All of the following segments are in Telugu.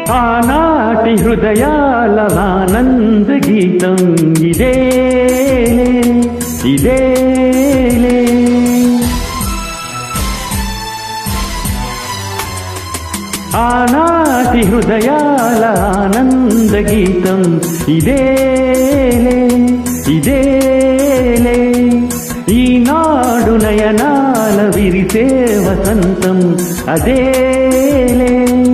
ఆనాటి హృదయాల ఆనంద గీతం ఇదేలే ఇదేలే ఆనాటి హృదయాల ఆనంద గీతం ఇదేలే ఇదేలే ఈనాడు నయనాల విరిసే వసంతం అదేలే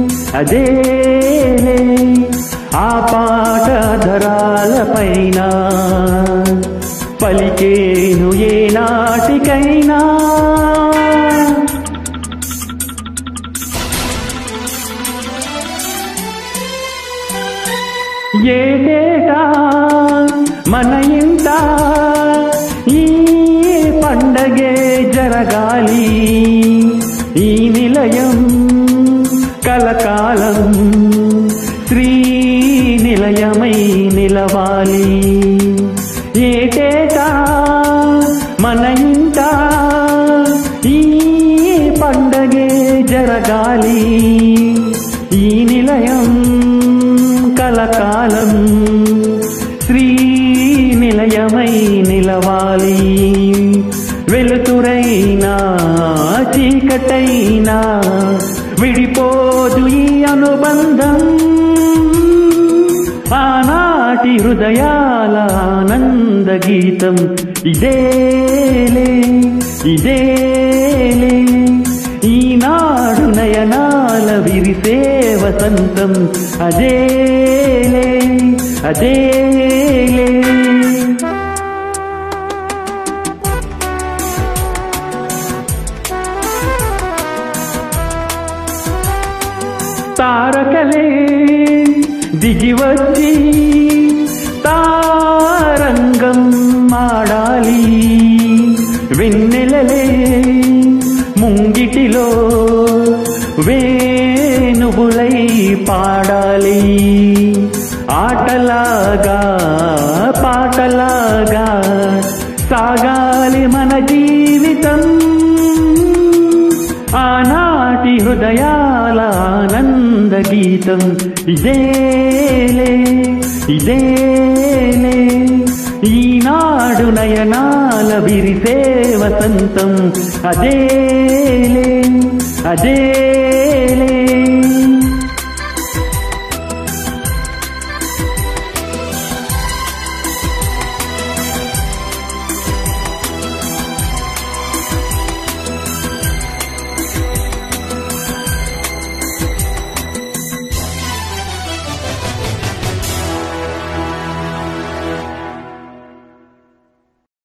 అదేలే ఆ పాట ధరాల పైన పలికేను ఏ నాటికైనా ఏటేటా మన ఇంట ఈ పండగే జరగాలి ఈ నిలయం కలకాలం శ్రీ నిలయమై నిలవాలి ఏటేటా మన ఇంట ఈ పండగే జరగాలి ఈ నిలయం కలకాలం శ్రీ నిలయమై నిలవాలి వెలుతురైనా చీకటైనా విడిపోదు ఈ అనుబంధం ఆనాటి హృదయాల ఆనంద గీతం ఇదేలే ఇదేలే ఈనాడు నయనాల విరిసే వసంతం అదేలే అదేలే తారకలే దిగి వచ్చి తారంగం ఆడాలి వెన్నెలలే ముంగిటిలో వేణువులై పాడాలి ఆటలాగా పాటలాగా సాగాలి మన జీవితం ఆనాటి హృదయాల ఆనంద గీతం ఇదేలే ఇదేలే ఈనాడు నయనాల విరిసే వసంతం అదేలే అదేలే